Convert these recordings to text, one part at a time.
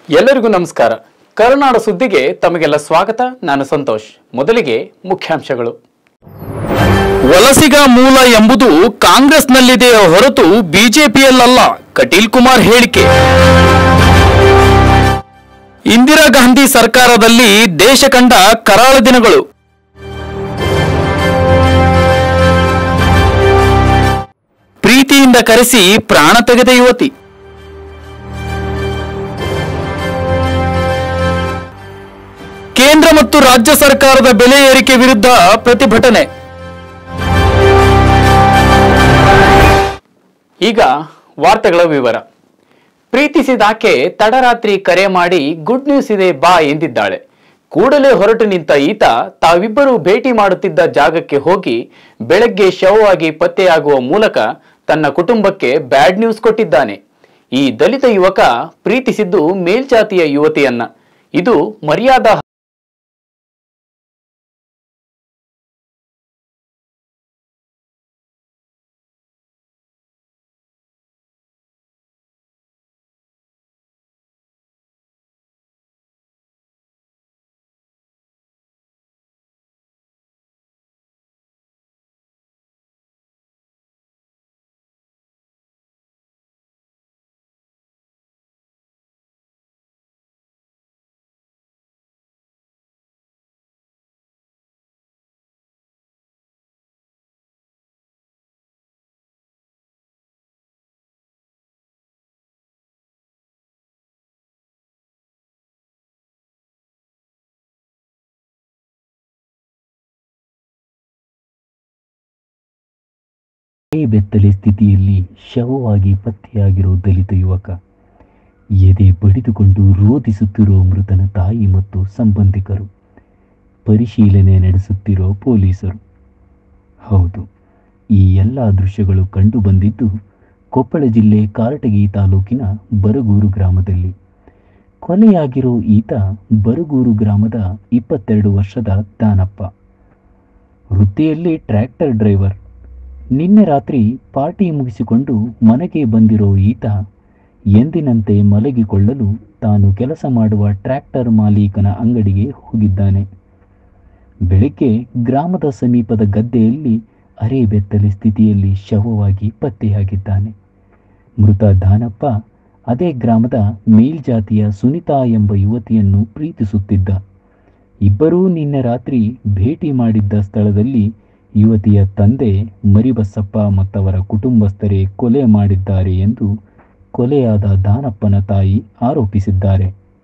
ಎಲ್ಲರಿಗೂ ನಮಸ್ಕಾರ ಕರುನಾಡ ಸುದ್ದಿಗೆ ತಮಗೆಲ್ಲ ಸ್ವಾಗತ ನಾನು ಸಂತೋಷ್ ಮೊದಲಿಗೆ ಮುಖ್ಯಾಂಶಗಳು ವಲಸಿಗ ಮೂಲ ಎಂಬುದು ಕಾಂಗ್ರೆಸ್ನಲ್ಲಿದೆ ಹೊರತು ಬಿಜೆಪಿಯಲ್ಲಲ್ಲ ಕಟೀಲ್ ಕುಮಾರ್ ಹೇಳಿಕೆ ಇಂದಿರಾ ಗಾಂಧಿ ಸರ್ಕಾರದಲ್ಲಿ ದೇಶ ಕಂಡ ಕರಾಳ ದಿನಗಳು ಪ್ರೀತಿಯಿಂದ ಕರೆಸಿ ಪ್ರಾಣ ತೆಗೆದ ಯುವತಿ ಕೇಂದ್ರ ಮತ್ತು ರಾಜ್ಯ ಸರ್ಕಾರದ ಬೆಲೆ ಏರಿಕೆ ವಿರುದ್ಧ ಪ್ರತಿಭಟನೆ ಈಗ ವಾರ್ತೆಗಳ ವಿವರ ಪ್ರೀತಿಸಿದಾಕೆ ತಡರಾತ್ರಿ ಕರೆ ಮಾಡಿ ಗುಡ್ ನ್ಯೂಸ್ ಇದೆ ಬಾ ಎಂದಿದ್ದಾಳೆ ಕೂಡಲೇ ಹೊರಟು ನಿಂತ ಈತ ತಾವಿಬ್ಬರು ಭೇಟಿ ಮಾಡುತ್ತಿದ್ದ ಜಾಗಕ್ಕೆ ಹೋಗಿ ಬೆಳಗ್ಗೆ ಶವವಾಗಿ ಪತ್ತೆಯಾಗುವ ಮೂಲಕ ತನ್ನ ಕುಟುಂಬಕ್ಕೆ ಬ್ಯಾಡ್ ನ್ಯೂಸ್ ಕೊಟ್ಟಿದ್ದಾನೆ ಈ ದಲಿತ ಯುವಕ ಪ್ರೀತಿಸಿದ್ದು ಮೇಲ್ಜಾತಿಯ ಯುವತಿಯನ್ನ ಇದು ಮರ್ಯಾದಾ ಕೈ ಬೆತ್ತಲೆ ಸ್ಥಿತಿಯಲ್ಲಿ ಶವವಾಗಿ ಪತ್ತೆಯಾಗಿರೋ ದಲಿತ ಯುವಕ ಎದೆ ಬಡಿದುಕೊಂಡು ರೋಧಿಸುತ್ತಿರೋ ಮೃತನ ತಾಯಿ ಮತ್ತು ಸಂಬಂಧಿಕರು ಪರಿಶೀಲನೆ ನಡೆಸುತ್ತಿರೋ ಪೊಲೀಸರು ಹೌದು ಈ ಎಲ್ಲ ದೃಶ್ಯಗಳು ಕಂಡು ಬಂದಿದ್ದು ಕೊಪ್ಪಳ ಜಿಲ್ಲೆ ಕಾರಟಗಿ ತಾಲೂಕಿನ ಬರಗೂರು ಗ್ರಾಮದಲ್ಲಿ ಕೊಲೆಯಾಗಿರೋ ಈತ ಬರಗೂರು ಗ್ರಾಮದ ಇಪ್ಪತ್ತೆರಡು ವರ್ಷದ ದಾನಪ್ಪ ವೃತ್ತಿಯಲ್ಲಿ ಟ್ರ್ಯಾಕ್ಟರ್ ಡ್ರೈವರ್ ನಿನ್ನೆ ರಾತ್ರಿ ಪಾರ್ಟಿ ಮುಗಿಸಿಕೊಂಡು ಮನೆಗೆ ಬಂದಿರೋ ಈತ ಎಂದಿನಂತೆ ಮಲಗಿಕೊಳ್ಳಲು ತಾನು ಕೆಲಸ ಮಾಡುವ ಟ್ರ್ಯಾಕ್ಟರ್ ಮಾಲೀಕನ ಅಂಗಡಿಗೆ ಹೋಗಿದ್ದಾನೆ ಬೆಳಗ್ಗೆ ಗ್ರಾಮದ ಸಮೀಪದ ಗದ್ದೆಯಲ್ಲಿ ಅರೆ ಬೆತ್ತಲೆ ಸ್ಥಿತಿಯಲ್ಲಿ ಶವವಾಗಿ ಪತ್ತೆಯಾಗಿದ್ದಾನೆ ಮೃತ ದಾನಪ್ಪ ಅದೇ ಗ್ರಾಮದ ಮೇಲ್ಜಾತಿಯ ಸುನಿತಾ ಎಂಬ ಯುವತಿಯನ್ನು ಪ್ರೀತಿಸುತ್ತಿದ್ದ ಇಬ್ಬರೂ ನಿನ್ನೆ ರಾತ್ರಿ ಭೇಟಿ ಮಾಡಿದ್ದ ಸ್ಥಳದಲ್ಲಿ ಯುವತಿಯ ತಂದೆ ಮರಿಬಸಪ್ಪ ಮತ್ತವರ ಕುಟುಂಬಸ್ಥರೇ ಕೊಲೆ ಮಾಡಿದ್ದಾರೆ ಎಂದು ಕೊಲೆಯಾದ ದಾನಪ್ಪನ ತಾಯಿ ಆರೋಪಿಸಿದ್ದಾರೆ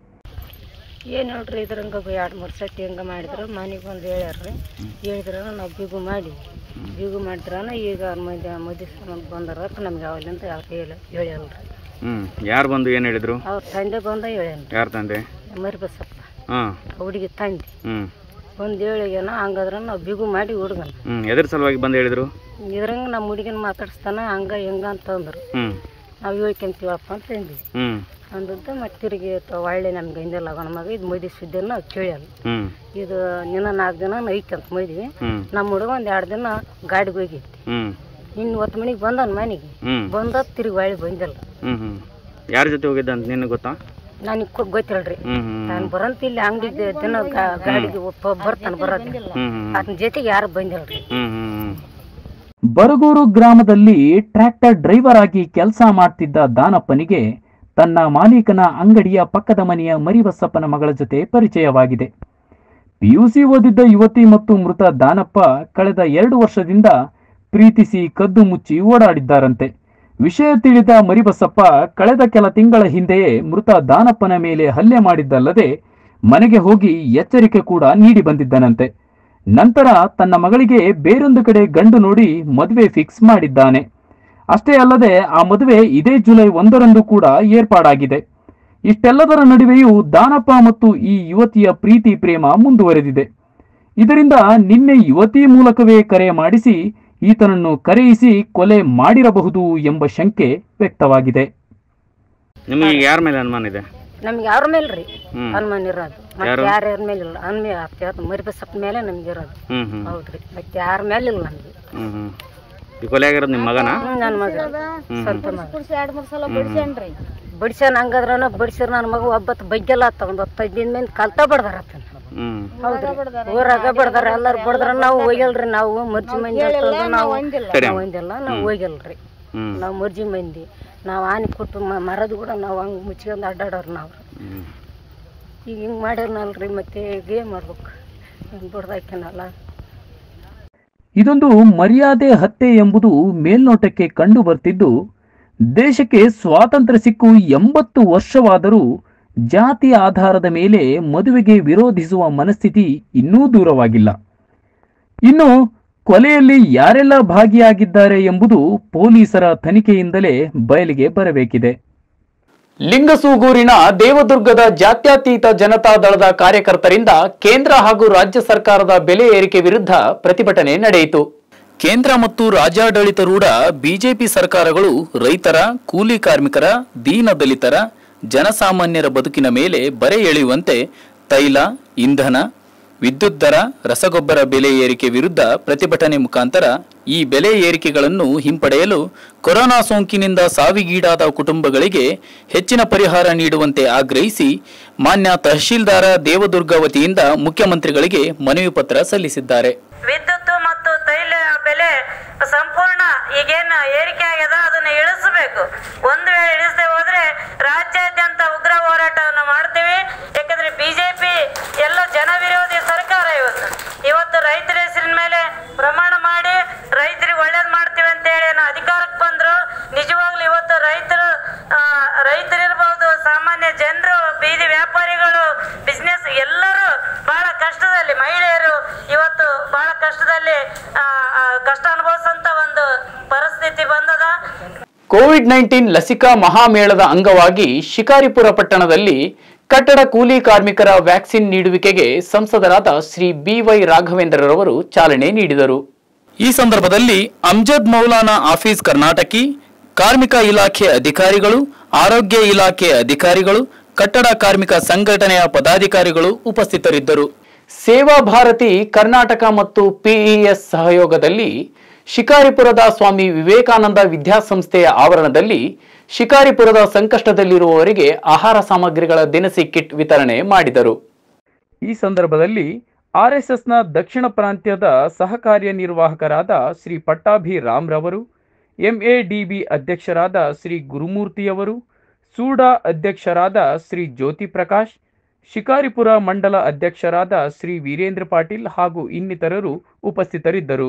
ಏನು ಹೇಳ್ರಿ ಇದ್ರಂಗ ಎರಡು ಮೂರು ಸತಿ ಹಂಗೆ ಮಾಡಿದ್ರು ಮನೆಗೆ ಬಂದು ಹೇಳ್ಯಾರ್ರಿ ಹೇಳಿದ್ರ ನಾವು ಬಿಗು ಮಾಡಿ ಬಿಗು ಮಾಡಿದ್ರನ ಈಗ ಮಧ್ಯ ಮದುವೆ ಸಂಬಂಧ ಬಂದಾರ ನಮ್ಗೆ ಯಾವಲ್ಲಿಂದ ಯಾರು ಹೇಳಿ ಹೇಳ್ಯಾಲ್ರಿ ಹ್ಞೂ ಯಾರು ಬಂದು ಏನು ಹೇಳಿದರು ಅವ್ರ ತಂದೆ ಬಂದ ಹೇಳ್ಯಾನ್ರಿ ಯಾರು ತಂದೆ ಮರಿ ಬಸಪ್ಪ ಹಾಂ ಹುಡುಗಿ ತಂದೆ ಹ್ಞೂ ಬಂದು ಹೇಳಿಗೇನ ಹಂಗಾದ್ರ ನಾವು ಬಿಗು ಮಾಡಿ ಹುಡುಗನ ಹ್ಞೂ ಎದ್ರ ಸಲುವಾಗಿ ಬಂದು ಹೇಳಿದರು ಇದ್ರಂಗ ನಮ್ಮ ಹುಡುಗಿನ ಮಾತಾಡಿಸ್ತಾನ ಹಂಗ ಹೆಂಗ ಅಂತಂದ್ರು ಹ್ಞೂ ನಾವು ಹೇಳ್ಕೊಂತೀವಪ್ಪ ಅಂತ ಅಂದ್ವಿ ಹ್ಞೂ ಅಂದದ್ದು ಮತ್ತೆ ತಿರುಗಿ ತ- ಒಳ್ಳೆ ನಮ್ಗೆ ಹಿಂದೆಲ್ಲ ಅವನ ಮಗ ಇದು ಮದುವೆ ಸುದ್ದಿನ ನಾವು ಕೇಳ್ಯಾನ ಹ್ಞೂ ಇದು ನಿನ್ನ ನಾಲ್ಕು ದಿನ ಐತಂತ ಮದ್ವಿ ಹ್ಞೂ ನಮ್ಮ ಹುಡುಗ ಒಂದು ಎರಡು ದಿನ ಗಾಡಿಗೆ ಹೋಗಿತ್ತು ಹ್ಞೂ ಇನ್ನು ಹೊತ್ತು ಮನೆಗೆ ಬಂದನ್ ಮನೆಗೆ ಹ್ಞೂ ಬಂದ ತಿರುಗಿ ಹೊಳ್ಳಿ ಬಂದಿಲ್ಲ ಹ್ಞೂ ಹ್ಞೂ ಯಾರ ಜೊತೆ ಹೋಗಿದ್ದ ಅಂತ ನಿನಗೆ ಗೊತ್ತಾ ನನಗೆ ಗೊತ್ತಿಲ್ರಿ ಹ್ಞೂ ಹ್ಞೂ ನಾನು ಬರಂತ ಇಲ್ಲಿ ಅಂಗಡಿ ದಿನ ಗಾ- ಗಾಡಿಗೆ ಒಬ್ಬ ಬರ್ತಾನೆ ಬರೋದಿಲ್ಲ ಹ್ಞೂ ಹ್ಞೂ ಅದನ್ನ ಜೊತೆಗೆ ಯಾರು ಬಂದಿಲ್ರಿ ಹ್ಞೂ ಹ್ಞೂ ಹ್ಞೂ ಬರಗೂರು ಗ್ರಾಮದಲ್ಲಿ ಟ್ರ್ಯಾಕ್ಟರ್ ಡ್ರೈವರ್ ಆಗಿ ಕೆಲಸ ಮಾಡ್ತಿದ್ದ ದಾನಪ್ಪನಿಗೆ ತನ್ನ ಮಾಲೀಕನ ಅಂಗಡಿಯ ಪಕ್ಕದ ಮನೆಯ ಮರಿಬಸಪ್ಪನ ಮಗಳ ಜೊತೆ ಪರಿಚಯವಾಗಿದೆ ಪಿಯುಸಿ ಓದಿದ್ದ ಯುವತಿ ಮತ್ತು ಮೃತ ದಾನಪ್ಪ ಕಳೆದ ಎರಡು ವರ್ಷದಿಂದ ಪ್ರೀತಿಸಿ ಕದ್ದು ಮುಚ್ಚಿ ಓಡಾಡಿದ್ದಾರಂತೆ ವಿಷಯ ತಿಳಿದ ಮರಿಬಸಪ್ಪ ಕಳೆದ ಕೆಲ ತಿಂಗಳ ಹಿಂದೆಯೇ ಮೃತ ದಾನಪ್ಪನ ಮೇಲೆ ಹಲ್ಲೆ ಮಾಡಿದ್ದಲ್ಲದೆ ಮನೆಗೆ ಹೋಗಿ ಎಚ್ಚರಿಕೆ ಕೂಡ ನೀಡಿ ಬಂದಿದ್ದನಂತೆ ನಂತರ ತನ್ನ ಮಗಳಿಗೆ ಬೇರೊಂದು ಕಡೆ ಗಂಡು ನೋಡಿ ಮದುವೆ ಫಿಕ್ಸ್ ಮಾಡಿದ್ದಾನೆ ಅಷ್ಟೇ ಅಲ್ಲದೆ ಆ ಮದುವೆ ಇದೇ ಜುಲೈ ಒಂದರಂದು ಕೂಡ ಏರ್ಪಾಡಾಗಿದೆ ಇಷ್ಟೆಲ್ಲದರ ನಡುವೆಯೂ ದಾನಪ್ಪ ಮತ್ತು ಈ ಯುವತಿಯ ಪ್ರೀತಿ ಪ್ರೇಮ ಮುಂದುವರೆದಿದೆ ಇದರಿಂದ ನಿನ್ನೆ ಯುವತಿ ಮೂಲಕವೇ ಕರೆ ಮಾಡಿಸಿ ಈತನನ್ನು ಕರೆಯಿಸಿ ಕೊಲೆ ಮಾಡಿರಬಹುದು ಎಂಬ ಶಂಕೆ ವ್ಯಕ್ತವಾಗಿದೆ ನಿಮಗೆ ಈಗ ಯಾರ ಮೇಲೆ ಅನುಮಾನ ಇದೆ ನಮ್ಗೆ ಯಾರ ಮೇಲೆ ರೀ ಹ್ಮ್. ಅನುಮಾನ ಇರೋದು ಮತ್ತೆ ಯಾರು? ಯಾರ್ಯಾರ ಮೇಲೆ ಇಲ್ಲ ಅನ್ಮೆ ಮರಿಬಸಪ್ಪ ಮೇಲೆ ನಮ್ಗೆ ಇರೋದು ಹ್ಞೂ ಹ್ಞೂ ಹೌದ್ರಿ ಮತ್ತೆ ಯಾರ ಮೇಲೆ ಇಲ್ಲ ನಮ್ಗೆ ಹ್ಞೂ ಹ್ಞೂ ಈ ಕೊಲೆ ಆಗಿರೋದು ನಿಮ್ಮ ಮಗನ ಹ್ಮ್, ನನ್ನ ಮಗ ಸ್ವಂತ ಮಗ ಹ್ಞೂ ಬಡಿಸ್ಯಾನ ಹಂಗದ್ರನ ಬಡಿಸ್ಯಾರ ನನ್ನ ಮಗ ಒಬ್ಬತ್ತು ಬಗ್ಗೆಲ್ಲ ಆತ ಒಂದು ಹತ್ತೈದು ದಿನ ಮೇಲೆ ಕಲ್ತ ಬಡ್ದಾರ ಆತನ ಹ್ಮ್ ಹೌದ್ರಿ ಊರಾಗ ಬಡ್ದಾರ ಎಲ್ಲಾರು ಬಡ್ದಾರ ನಾವು ಹೋಗಿಲ್ರಿ ನಾವು ಮರ್ಜಿ ಮಂದಿ ಅಂತಂದು ನಾವು ಸರಿ. ನಾವು ಒಂದಿಲ್ಲ ನಾವು ಹೋಗಿಲ್ರಿ ಹ್ಮ್ ನಾವು ಮರ್ಜಿ ಮಂದಿ ನಾವು ಆನೆ ಕೊಟ್ಟು ಮ- ಮರದ ಕೂಡ ನಾವು ಹಂಗೆ ಮುಚ್ಕೊಂಡು ಅಡ್ಡಾಡೋರು ನಾವು ಹ್ಮ್ ಈಗ ಹಿಂಗೆ ಮಾಡ್ಯಾರನಲ್ರಿ ಮತ್ತೆ ಈಗ ಏನು ಮಾಡ್ಬೇಕು ಹಿಂಗೆ ಬಡ್ದಾಕಿನಲ್ಲ ಇದೊಂದು ಮರ್ಯಾದೆ ಹತ್ಯೆ ಎಂಬುದು ಮೇಲ್ನೋಟಕ್ಕೆ ಕಂಡು ಬರ್ತಿದ್ದು ದೇಶಕ್ಕೆ ಸ್ವಾತಂತ್ರ್ಯ ಸಿಕ್ಕು ಎಂಬತ್ತು ವರ್ಷವಾದರೂ ಜಾತಿ ಆಧಾರದ ಮೇಲೆ ಮದುವೆಗೆ ವಿರೋಧಿಸುವ ಮನಸ್ಥಿತಿ ಇನ್ನೂ ದೂರವಾಗಿಲ್ಲ ಇನ್ನು ಕೊಲೆಯಲ್ಲಿ ಯಾರೆಲ್ಲ ಭಾಗಿಯಾಗಿದ್ದಾರೆ ಎಂಬುದು ಪೊಲೀಸರ ತನಿಖೆಯಿಂದಲೇ ಬಯಲಿಗೆ ಬರಬೇಕಿದೆ ಲಿಂಗಸೂಗೂರಿನ ದೇವದುರ್ಗದ ಜಾತ್ಯತೀತ ಜನತಾ ದಳದ ಕಾರ್ಯಕರ್ತರಿಂದ ಕೇಂದ್ರ ಹಾಗೂ ರಾಜ್ಯ ಸರ್ಕಾರದ ಬೆಲೆ ಏರಿಕೆ ವಿರುದ್ಧ ಪ್ರತಿಭಟನೆ ನಡೆಯಿತು ಕೇಂದ್ರ ಮತ್ತು ರಾಜ್ಯಾಡಳಿತರೂಢ ಬಿಜೆಪಿ ಸರ್ಕಾರಗಳು ರೈತರ ಕೂಲಿ ಕಾರ್ಮಿಕರ ದೀನ ದಲಿತರ ಜನಸಾಮಾನ್ಯರ ಬದುಕಿನ ಮೇಲೆ ಬರೆ ಎಳೆಯುವಂತೆ ತೈಲ ಇಂಧನ ವಿದ್ಯುತ್ ದರ ರಸಗೊಬ್ಬರ ಬೆಲೆ ಏರಿಕೆ ವಿರುದ್ಧ ಪ್ರತಿಭಟನೆ ಮುಖಾಂತರ ಈ ಬೆಲೆ ಏರಿಕೆಗಳನ್ನು ಹಿಂಪಡೆಯಲು ಕೊರೋನಾ ಸೋಂಕಿನಿಂದ ಸಾವಿಗೀಡಾದ ಕುಟುಂಬಗಳಿಗೆ ಹೆಚ್ಚಿನ ಪರಿಹಾರ ನೀಡುವಂತೆ ಆಗ್ರಹಿಸಿ ಮಾನ್ಯ ತಹಶೀಲ್ದಾರ ದೇವದುರ್ಗ ವತಿಯಿಂದ ಮುಖ್ಯಮಂತ್ರಿಗಳಿಗೆ ಮನವಿ ಪತ್ರ ಸಲ್ಲಿಸಿದ್ದಾರೆ ವಿದ್ಯುತ್ ಮತ್ತು ತೈಲ ಬೆಲೆ ಸಂಪೂರ್ಣ ಈಗೇನು ಏರಿಕೆ ಆಗ್ಯದ ಅದನ್ನ ಇಳಿಸಬೇಕು ಒಂದು ವೇಳೆ ಇಳಿಸದೆ ಹೋದ್ರೆ ರಾಜ್ಯಾದ್ಯಂತ ಉಗ್ರ ಹೋರಾಟವನ್ನು ಮಾಡ್ತೀವಿ ಯಾಕಂದ್ರೆ ಬಿಜೆಪಿ ಎಲ್ಲ ಜನ ವಿರೋಧಿ ಸರ್ಕಾರ ಇವತ್ತು ಇವತ್ತು ರೈತರ ಹೆಸರಿನ ಮೇಲೆ ಪ್ರಮಾಣ ಮಾಡಿ ರೈತರಿಗೆ ಒಳ್ಳೇದು ಮಾಡ್ತೀವಿ ಅಂತ ಹೇಳಿ ಏನೋ ಅಧಿಕಾರಕ್ಕೆ ಬಂದ್ರು ನಿಜವಾಗ್ಲೂ ಇವತ್ತು ರೈತರು ಆ, ರೈತರಿರ್ಬೋದು ಸಾಮಾನ್ಯ ಜನರು ಬೀದಿ ವ್ಯಾಪಾರಿಗಳು ಬಿಸ್ನೆಸ್ ಎಲ್ಲರೂ ಬಹಳ ಕಷ್ಟದಲ್ಲಿ ಮಹಿಳೆಯರು ಇವತ್ತು ಬಹಳ ಕಷ್ಟದಲ್ಲಿ ಆ, ಆ, ಕಷ್ಟ ಅನುಭವಿಸಂತ ಒಂದು ಪರಿಸ್ಥಿತಿ ಬಂದದ ಕೋವಿಡ್ ನೈನ್ಟೀನ್ ಲಸಿಕಾ ಮಹಾಮೇಳದ ಅಂಗವಾಗಿ ಶಿಕಾರಿಪುರ ಪಟ್ಟಣದಲ್ಲಿ ಕಟ್ಟಡ ಕೂಲಿ ಕಾರ್ಮಿಕರ ವ್ಯಾಕ್ಸಿನ್ ನೀಡುವಿಕೆಗೆ ಸಂಸದರಾದ ಶ್ರೀ ಬಿವೈ ರಾಘವೇಂದ್ರರವರು ಚಾಲನೆ ನೀಡಿದರು ಈ ಸಂದರ್ಭದಲ್ಲಿ ಅಮ್ಜದ್ ಮೌಲಾನಾ ಆಫೀಸ್ ಕರ್ನಾಟಕಿ ಕಾರ್ಮಿಕ ಇಲಾಖೆ ಅಧಿಕಾರಿಗಳು ಆರೋಗ್ಯ ಇಲಾಖೆ ಅಧಿಕಾರಿಗಳು ಕಟ್ಟಡ ಕಾರ್ಮಿಕ ಸಂಘಟನೆಯ ಪದಾಧಿಕಾರಿಗಳು ಉಪಸ್ಥಿತರಿದ್ದರು ಸೇವಾ ಭಾರತಿ ಕರ್ನಾಟಕ ಮತ್ತು ಪಿಇಎಸ್ ಸಹಯೋಗದಲ್ಲಿ ಶಿಕಾರಿಪುರದ ಸ್ವಾಮಿ ವಿವೇಕಾನಂದ ವಿದ್ಯಾಸಂಸ್ಥೆಯ ಆವರಣದಲ್ಲಿ ಶಿಕಾರಿಪುರದ ಸಂಕಷ್ಟದಲ್ಲಿರುವವರಿಗೆ ಆಹಾರ ಸಾಮಗ್ರಿಗಳ ದಿನಸಿ ಕಿಟ್ ವಿತರಣೆ ಮಾಡಿದರು ಈ ಸಂದರ್ಭದಲ್ಲಿ ಆರ್ಎಸ್ಎಸ್ನ ದಕ್ಷಿಣ ಪ್ರಾಂತ್ಯದ ಸಹ ಕಾರ್ಯನಿರ್ವಾಹಕರಾದ ಶ್ರೀ ಪಟ್ಟಾಭಿ ರಾಮ್ರವರು ಎಂಎಡಿಬಿ ಅಧ್ಯಕ್ಷರಾದ ಶ್ರೀ ಗುರುಮೂರ್ತಿಯವರು ಸೂಡಾ ಅಧ್ಯಕ್ಷರಾದ ಶ್ರೀ ಜ್ಯೋತಿ ಪ್ರಕಾಶ್ ಶಿಕಾರಿಪುರ ಮಂಡಲ ಅಧ್ಯಕ್ಷರಾದ ಶ್ರೀ ವೀರೇಂದ್ರ ಪಾಟೀಲ್ ಹಾಗೂ ಇನ್ನಿತರರು ಉಪಸ್ಥಿತರಿದ್ದರು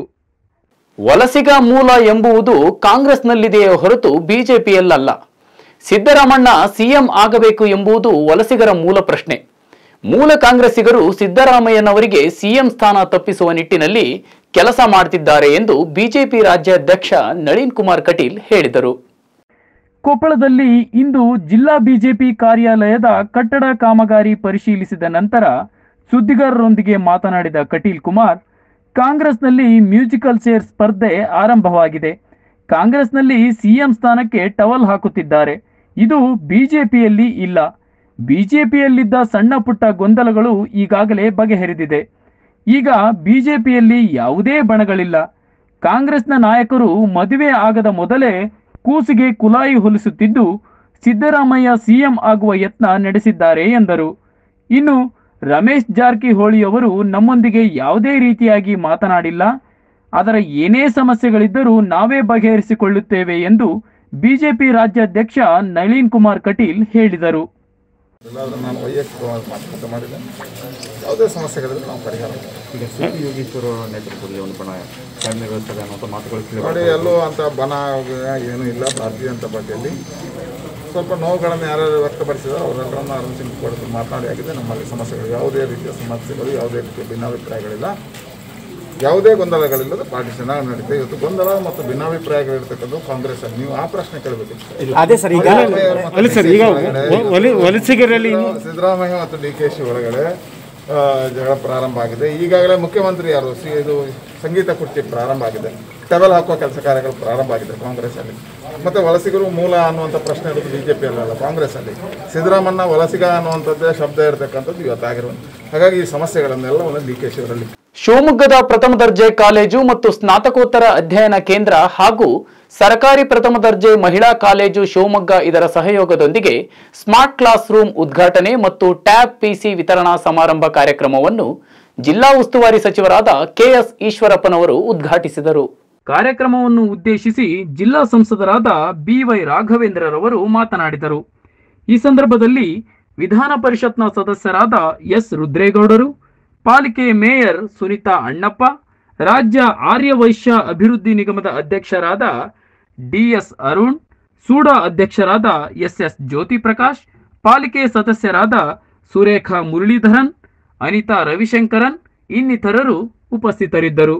ವಲಸಿಗ ಮೂಲ ಎಂಬುವುದು ಕಾಂಗ್ರೆಸ್ನಲ್ಲಿದೆಯೇ ಹೊರತು ಬಿಜೆಪಿಯಲ್ಲಲ್ಲ ಸಿದ್ದರಾಮಣ್ಣ ಸಿಎಂ ಆಗಬೇಕು ಎಂಬುದು ವಲಸಿಗರ ಮೂಲ ಪ್ರಶ್ನೆ ಮೂಲ ಕಾಂಗ್ರೆಸ್ಸಿಗರು ಸಿದ್ದರಾಮಯ್ಯನವರಿಗೆ ಸಿಎಂ ಸ್ಥಾನ ತಪ್ಪಿಸುವ ನಿಟ್ಟಿನಲ್ಲಿ ಕೆಲಸ ಮಾಡುತ್ತಿದ್ದಾರೆ ಎಂದು ಬಿಜೆಪಿ ರಾಜ್ಯಾಧ್ಯಕ್ಷ ನಳಿನ್ ಕುಮಾರ್ ಕಟೀಲ್ ಹೇಳಿದರು ಕೊಪ್ಪಳದಲ್ಲಿ ಇಂದು ಜಿಲ್ಲಾ ಬಿಜೆಪಿ ಕಾರ್ಯಾಲಯದ ಕಟ್ಟಡ ಕಾಮಗಾರಿ ಪರಿಶೀಲಿಸಿದ ನಂತರ ಸುದ್ದಿಗಾರರೊಂದಿಗೆ ಮಾತನಾಡಿದ ಕಟೀಲ್ ಕುಮಾರ್ ಕಾಂಗ್ರೆಸ್ನಲ್ಲಿ ಮ್ಯೂಸಿಕಲ್ ಚೇರ್ ಸ್ಪರ್ಧೆ ಆರಂಭವಾಗಿದೆ ಕಾಂಗ್ರೆಸ್ನಲ್ಲಿ ಸಿಎಂ ಸ್ಥಾನಕ್ಕೆ ಟವಲ್ ಹಾಕುತ್ತಿದ್ದಾರೆ ಇದು ಬಿಜೆಪಿಯಲ್ಲಿ ಇಲ್ಲ ಬಿಜೆಪಿಯಲ್ಲಿದ್ದ ಸಣ್ಣ ಪುಟ್ಟ ಗೊಂದಲಗಳು ಈಗಾಗಲೇ ಬಗೆಹರಿದಿದೆ ಈಗ ಬಿಜೆಪಿಯಲ್ಲಿ ಯಾವುದೇ ಬಣಗಳಿಲ್ಲ ಕಾಂಗ್ರೆಸ್ನ ನಾಯಕರು ಮದುವೆ ಆಗದ ಮೊದಲೇ ಕೂಸಿಗೆ ಕುಲಾಯಿ ಹೊಲಿಸುತ್ತಿದ್ದು ಸಿದ್ದರಾಮಯ್ಯ ಸಿಎಂ ಆಗುವ ಯತ್ನ ನಡೆಸಿದ್ದಾರೆ ಎಂದರು ಇನ್ನು ರಮೇಶ್ ಜಾರಕಿಹೊಳಿ ಅವರು ನಮ್ಮೊಂದಿಗೆ ಯಾವುದೇ ರೀತಿಯಾಗಿ ಮಾತನಾಡಿಲ್ಲ ಅದರ ಏನೇ ಸಮಸ್ಯೆಗಳಿದ್ದರೂ ನಾವೇ ಬಗೆಹರಿಸಿಕೊಳ್ಳುತ್ತೇವೆ ಎಂದು ಬಿಜೆಪಿ ರಾಜ್ಯಾಧ್ಯಕ್ಷ ನಳಿನ್ ಕುಮಾರ್ ಕಟೀಲ್ ಹೇಳಿದರು ಎಲ್ಲಾದ್ರೂ ನಾನು ವೈಯಕ್ತಿಕವಾಗಿ ಮಾತುಕತೆ ಮಾಡಿದೆ ಯಾವುದೇ ಸಮಸ್ಯೆಗಳಿದ್ರೆ ನಾವು ಪರಿಹಾರ ಮಾಡ್ತೀವಿ. ಈಗ ಸಿ ಪಿ ಯೋಗೀಶ್ವರ ನೇತೃತ್ವದಲ್ಲಿ ಒಂದು ಬಣ ಕಾರ್ಯನಿರ್ವಹಿಸ್ತದೆ ಅನ್ನೋ ಮಾತುಗಳು ಕೇಳಿ ನೋಡಿ ಎಲ್ಲೂ ಅಂತ ಬನ ಏನೂ ಇಲ್ಲ ಭಾರತೀಯ ಜನತಾ ಪಾರ್ಟಿಯಲ್ಲಿ ಸ್ವಲ್ಪ ನೋವುಗಳನ್ನು ಯಾರ್ಯಾರು ವ್ಯಕ್ತಪಡಿಸಿದಾರೋ ಅವರೆಲ್ಲರನ್ನ ಅರಸಿಕೊಂಡು ಮಾತನಾಡಿ ಆಗಿದೆ ನಮ್ಮಲ್ಲಿ ಸಮಸ್ಯೆಗಳು ಯಾವುದೇ ರೀತಿಯ ಸಮಸ್ಯೆಗಳು ಯಾವುದೇ ರೀತಿಯ ಭಿನ್ನಾಭಿಪ್ರಾಯಗಳಿಲ್ಲ ಯಾವುದೇ ಗೊಂದಲಗಳಿಲ್ಲದ ಪಾರ್ಟಿ ಚೆನ್ನಾಗಿ ನಡೀತೆ ಇವತ್ತು ಗೊಂದಲ ಮತ್ತು ಭಿನ್ನಾಭಿಪ್ರಾಯಗಳಿರ್ತಕ್ಕಂಥ ಕಾಂಗ್ರೆಸ್ ಅಲ್ಲಿ ನೀವು ಆ ಪ್ರಶ್ನೆ ಕೇಳಬೇಕಿತ್ತು ಅದೇ ಸರ್ ಈಗ ಅಲ್ಲ ಸರ್ ಈಗ ವಲಸಿಗರಲ್ಲಿ ಸಿದ್ದರಾಮಯ್ಯ ಮತ್ತು ಡಿ ಕೆ ಶಿ ಒಳಗಡೆ ಆ, ಜಗಳ ಪ್ರಾರಂಭ ಆಗಿದೆ ಈಗಾಗಲೇ ಮುಖ್ಯಮಂತ್ರಿ ಯಾರು ಸಿ ಇದು ಸಂಗೀತ ಕುರ್ಚಿ ಪ್ರಾರಂಭ ಆಗಿದೆ ಟವೆಲ್ ಹಾಕುವ ಕೆಲಸ ಕಾರ್ಯಗಳು ಪ್ರಾರಂಭ ಆಗಿದೆ ಕಾಂಗ್ರೆಸ್ಸಲ್ಲಿ ಮತ್ತು ವಲಸಿಗರು ಮೂಲ ಅನ್ನುವಂಥ ಪ್ರಶ್ನೆ ಇರೋದು ಬಿ ಜೆ ಪಿಯಲ್ಲ ಕಾಂಗ್ರೆಸ್ಸಲ್ಲಿ ಸಿದ್ದರಾಮಣ್ಣ ವಲಸಿಗ ಅನ್ನುವಂಥದ್ದೇ ಶಬ್ದ ಇರತಕ್ಕಂಥದ್ದು ಇವತ್ತಾಗಿರುವಂಥ ಹಾಗಾಗಿ ಈ ಸಮಸ್ಯೆಗಳನ್ನೆಲ್ಲ ಒಂದು ಡಿ ಕೆ ಶಿ ಅವರಲ್ಲಿ ಶಿವಮೊಗ್ಗದ ಪ್ರಥಮ ದರ್ಜೆ ಕಾಲೇಜು ಮತ್ತು ಸ್ನಾತಕೋತ್ತರ ಅಧ್ಯಯನ ಕೇಂದ್ರ ಹಾಗೂ ಸರ್ಕಾರಿ ಪ್ರಥಮ ದರ್ಜೆ ಮಹಿಳಾ ಕಾಲೇಜು ಶಿವಮೊಗ್ಗ ಇದರ ಸಹಯೋಗದೊಂದಿಗೆ ಸ್ಮಾರ್ಟ್ ಕ್ಲಾಸ್ ರೂಮ್ ಉದ್ಘಾಟನೆ ಮತ್ತು ಟ್ಯಾಬ್ ಪಿಸಿ ವಿತರಣಾ ಸಮಾರಂಭ ಕಾರ್ಯಕ್ರಮವನ್ನು ಜಿಲ್ಲಾ ಉಸ್ತುವಾರಿ ಸಚಿವರಾದ ಕೆಎಸ್ ಈಶ್ವರಪ್ಪನವರು ಉದ್ಘಾಟಿಸಿದರು ಕಾರ್ಯಕ್ರಮವನ್ನು ಉದ್ದೇಶಿಸಿ ಜಿಲ್ಲಾ ಸಂಸದರಾದ ಬಿವೈ ರಾಘವೇಂದ್ರರವರು ಮಾತನಾಡಿದರು ಈ ಸಂದರ್ಭದಲ್ಲಿ ವಿಧಾನ ಪರಿಷತ್ನ ಸದಸ್ಯರಾದ ಎಸ್ ರುದ್ರೇಗೌಡರು ಪಾಲಿಕೆ ಮೇಯರ್ ಸುನಿತಾ ಅಣ್ಣಪ್ಪ ರಾಜ್ಯ ಆರ್ಯವೈಶ್ಯ ಅಭಿವೃದ್ಧಿ ನಿಗಮದ ಅಧ್ಯಕ್ಷರಾದ ಡಿಎಸ್ ಅರುಣ್ ಸೂಡಾ ಅಧ್ಯಕ್ಷರಾದ ಎಸ್ ಎಸ್ ಜ್ಯೋತಿ ಪ್ರಕಾಶ್ ಪಾಲಿಕೆ ಸದಸ್ಯರಾದ ಸುರೇಖಾ ಮುರಳೀಧರನ್ ಅನಿತಾ ರವಿಶಂಕರನ್ ಇನ್ನಿತರರು ಉಪಸ್ಥಿತರಿದ್ದರು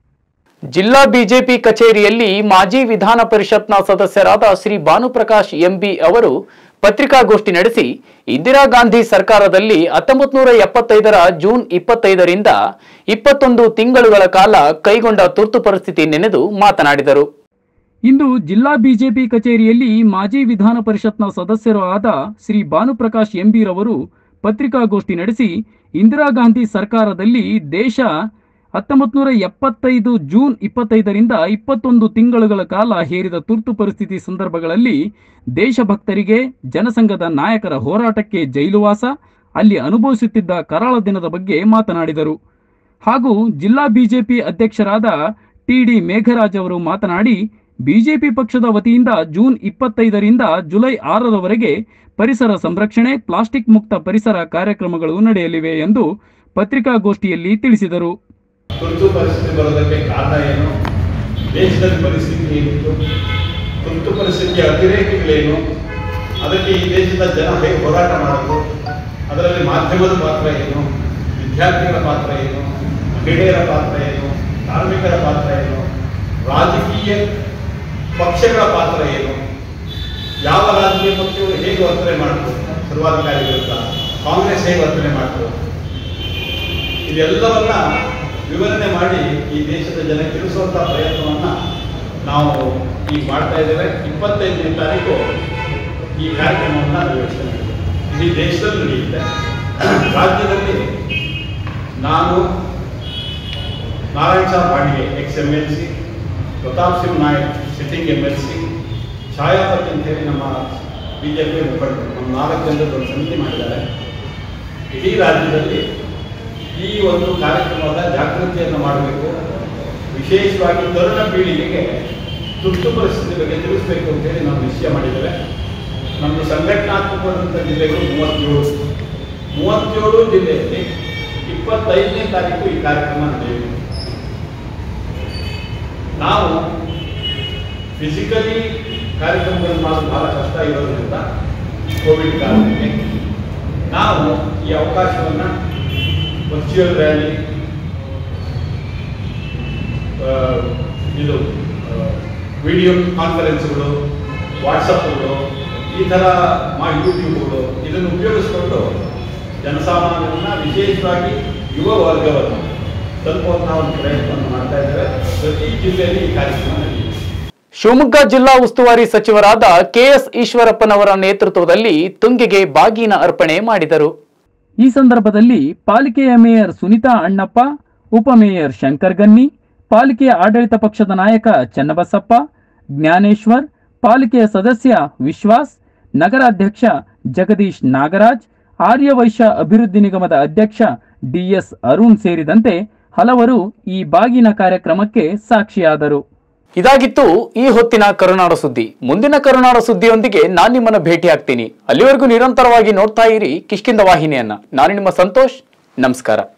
ಜಿಲ್ಲಾ ಬಿಜೆಪಿ ಕಚೇರಿಯಲ್ಲಿ ಮಾಜಿ ವಿಧಾನ ಪರಿಷತ್ನ ಸದಸ್ಯರಾದ ಶ್ರೀ ಭಾನುಪ್ರಕಾಶ್ ಎಂಬಿ ಅವರು ಪತ್ರಿಕಾಗೋಷ್ಠಿ ನಡೆಸಿ ಇಂದಿರಾ ಗಾಂಧಿ ಸರ್ಕಾರದಲ್ಲಿ ಹತ್ತೊಂಬತ್ತು ನೂರ ಎಪ್ಪತ್ತೈದರ ಜೂನ್ ಇಪ್ಪತ್ತೈದರಿಂದ ಇಪ್ಪತ್ತೊಂದು ತಿಂಗಳುಗಳ ಕಾಲ ಕೈಗೊಂಡ ತುರ್ತು ಪರಿಸ್ಥಿತಿ ನೆನೆದು ಮಾತನಾಡಿದರು ಇಂದು ಜಿಲ್ಲಾ ಬಿಜೆಪಿ ಕಚೇರಿಯಲ್ಲಿ ಮಾಜಿ ವಿಧಾನ ಪರಿಷತ್ನ ಸದಸ್ಯರು ಆದ ಶ್ರೀ ಭಾನುಪ್ರಕಾಶ್ ಎಂಬಿರವರು ಪತ್ರಿಕಾಗೋಷ್ಠಿ ನಡೆಸಿ ಇಂದಿರಾ ಗಾಂಧಿ ಸರ್ಕಾರದಲ್ಲಿ ದೇಶ ಹತ್ತೊಂಬತ್ತು ನೂರ ಎಪ್ಪತ್ತೈದು ಜೂನ್ ಇಪ್ಪತ್ತೈದರಿಂದ ಇಪ್ಪತ್ತೊಂದು ತಿಂಗಳುಗಳ ಕಾಲ ಹೇರಿದ ತುರ್ತು ಪರಿಸ್ಥಿತಿ ಸಂದರ್ಭಗಳಲ್ಲಿ ದೇಶಭಕ್ತರಿಗೆ ಜನಸಂಘದ ನಾಯಕರ ಹೋರಾಟಕ್ಕೆ ಜೈಲುವಾಸ ಅಲ್ಲಿ ಅನುಭವಿಸುತ್ತಿದ್ದ ಕರಾಳ ದಿನದ ಬಗ್ಗೆ ಮಾತನಾಡಿದರು ಹಾಗೂ ಜಿಲ್ಲಾ ಬಿಜೆಪಿ ಅಧ್ಯಕ್ಷರಾದ ಟಿ ಡಿ ಮೇಘರಾಜ್ ಅವರು ಮಾತನಾಡಿ ಬಿಜೆಪಿ ಪಕ್ಷದ ವತಿಯಿಂದ ಜೂನ್ ಇಪ್ಪತ್ತೈದರಿಂದ ಜುಲೈ ಆರರವರೆಗೆ ಪರಿಸರ ಸಂರಕ್ಷಣೆ ಪ್ಲಾಸ್ಟಿಕ್ ಮುಕ್ತ ಪರಿಸರ ಕಾರ್ಯಕ್ರಮಗಳು ನಡೆಯಲಿವೆ ಎಂದು ಪತ್ರಿಕಾಗೋಷ್ಠಿಯಲ್ಲಿ ತಿಳಿಸಿದರು ತುರ್ತು ಪರಿಸ್ಥಿತಿ ಬರೋದಕ್ಕೆ ಕಾರಣ ಏನು ದೇಶದಲ್ಲಿ ಪರಿಸ್ಥಿತಿ ಏನಿತ್ತು ತುರ್ತು ಪರಿಸ್ಥಿತಿಯ ಅತಿರೇಕಗಳೇನು ಅದಕ್ಕೆ ಈ ದೇಶದ ಜನ ಹೇಗೆ ಹೋರಾಟ ಮಾಡೋದು ಅದರಲ್ಲಿ ಮಾಧ್ಯಮದ ಪಾತ್ರ ಏನು ವಿದ್ಯಾರ್ಥಿಗಳ ಪಾತ್ರ ಏನು ಮಹಿಳೆಯರ ಪಾತ್ರ ಏನು ಕಾರ್ಮಿಕರ ಪಾತ್ರ ಏನು ರಾಜಕೀಯ ಪಕ್ಷಗಳ ಪಾತ್ರ ಏನು ಯಾವ ರಾಜಕೀಯ ಪಕ್ಷಗಳು ಹೇಗೆ ವರ್ತನೆ ಮಾಡ್ಬೋದು ಸರ್ವಾಧಿಕಾರಿ ವಿರುದ್ಧ ಕಾಂಗ್ರೆಸ್ ಹೇಗೆ ವರ್ತನೆ ಮಾಡ್ಬೋದು ಇದೆಲ್ಲವನ್ನ ವಿವರಣೆ ಮಾಡಿ ಈ ದೇಶದ ಜನ ತಿಳಿಸುವಂಥ ಪ್ರಯತ್ನವನ್ನ ನಾವು ಈಗ ಮಾಡ್ತಾ ಇದ್ದೇವೆ ಇಪ್ಪತ್ತೈದನೇ ತಾರೀಕು ಈ ಕಾರ್ಯಕ್ರಮವನ್ನು ಯೋಚನೆ ಇಡೀ ದೇಶದಲ್ಲಿ ನಡೆಯುತ್ತೆ ರಾಜ್ಯದಲ್ಲಿ ನಾನು Narayana Sah Pande ex M L C Pratap Singh Nayak sitting M L C Chhayapathi ಅಂತೇಳಿ ನಮ್ಮ ಬಿ ಜೆ ಪಿ ಮುಖಂಡರು ನಮ್ಮ ನಾಲ್ಕು ಜನರದ್ದು ಒಂದು ಸಮಿತಿ ಮಾಡಿದ್ದಾರೆ ಇಡೀ ರಾಜ್ಯದಲ್ಲಿ ಈ ಒಂದು ಕಾರ್ಯಕ್ರಮದ ಜಾಗೃತಿಯನ್ನು ಮಾಡಬೇಕು ವಿಶೇಷವಾಗಿ ತರುಣ ಪೀಳಿಗೆಗೆ ತುರ್ತು ಪರಿಸ್ಥಿತಿ ಬಗ್ಗೆ ತಿಳಿಸಬೇಕು ಅಂತೇಳಿ ನಾವು ನಿಶ್ಚಯ ಮಾಡಿದ್ದೇವೆ ನಮ್ಮದು ಸಂಘಟನಾತ್ಮಕವಾದಂಥ ಜಿಲ್ಲೆಗಳು ಮೂವತ್ತೇಳು ಮೂವತ್ತೇಳು ಜಿಲ್ಲೆಯಲ್ಲಿ ಇಪ್ಪತ್ತೈದನೇ ತಾರೀಕು ಈ ಕಾರ್ಯಕ್ರಮ ನಡೆಯುತ್ತೆ ನಾವು ಫಿಸಿಕಲಿ ಕಾರ್ಯಕ್ರಮಗಳನ್ನು ಮಾಡೋದು ಬಹಳ ಕಷ್ಟ ಇರೋದ್ರಿಂದ ಕೋವಿಡ್ ಕಾರಣಕ್ಕೆ ನಾವು ಈ ಅವಕಾಶವನ್ನು ವರ್ಚುವಲ್ ರ್ಯಾಲಿ ಇದು ವಿಡಿಯೋ ಕಾನ್ಫರೆನ್ಸ್ಗಳು ವಾಟ್ಸಪ್ಗಳು ಈ ಥರ ಮಾ ಯೂಟ್ಯೂಬ್ಗಳು ಇದನ್ನು ಉಪಯೋಗಿಸ್ಕೊಂಡು ಜನಸಾಮಾನ್ಯರನ್ನ ವಿಶೇಷವಾಗಿ ಯುವ ವರ್ಗವನ್ನು ತಲುಪುವಂಥ ಒಂದು ಪ್ರಯತ್ನವನ್ನು ಮಾಡ್ತಾ ಇದ್ದಾರೆ ಪ್ರತಿ ಜಿಲ್ಲೆಯಲ್ಲಿ ಈ ಕಾರ್ಯಕ್ರಮ ನಡೆಯುತ್ತೆ ಶಿವಮೊಗ್ಗ ಜಿಲ್ಲಾ ಉಸ್ತುವಾರಿ ಸಚಿವರಾದ ಕೆಎಸ್ ಈಶ್ವರಪ್ಪನವರ ನೇತೃತ್ವದಲ್ಲಿ ತುಂಗೆಗೆ ಬಾಗಿನ ಅರ್ಪಣೆ ಮಾಡಿದರು ಈ ಸಂದರ್ಭದಲ್ಲಿ ಪಾಲಿಕೆಯ ಮೇಯರ್ ಸುನಿತಾ ಅಣ್ಣಪ್ಪ ಉಪಮೇಯರ್ ಶಂಕರ್ ಗನ್ನಿ ಪಾಲಿಕೆಯ ಆಡಳಿತ ಪಕ್ಷದ ನಾಯಕ ಚನ್ನಬಸಪ್ಪ ಜ್ಞಾನೇಶ್ವರ್ ಪಾಲಿಕೆಯ ಸದಸ್ಯ ವಿಶ್ವಾಸ್ ನಗರಾಧ್ಯಕ್ಷ ಜಗದೀಶ್ ನಾಗರಾಜ್ ಆರ್ಯವೈಶ್ಯ ಅಭಿವೃದ್ಧಿ ನಿಗಮದ ಅಧ್ಯಕ್ಷ ಡಿಎಸ್ ಅರುಣ್ ಸೇರಿದಂತೆ ಹಲವರು ಈ ಬಾಗಿನ ಕಾರ್ಯಕ್ರಮಕ್ಕೆ ಸಾಕ್ಷಿಯಾದರು ಇದಾಗಿತ್ತು ಈ ಹೊತ್ತಿನ ಕರುನಾಡ ಸುದ್ದಿ ಮುಂದಿನ ಕರುನಾಡ ಸುದ್ದಿಯೊಂದಿಗೆ ನಾನು ನಿಮ್ಮನ್ನ ಭೇಟಿ ಆಗ್ತೀನಿ ಅಲ್ಲಿವರೆಗೂ ನಿರಂತರವಾಗಿ ನೋಡ್ತಾ ಇರಿ ಕಿಷ್ಕಿಂದ ವಾಹಿನಿಯನ್ನ ನಾನು ನಿಮ್ಮ ಸಂತೋಷ್ ನಮಸ್ಕಾರ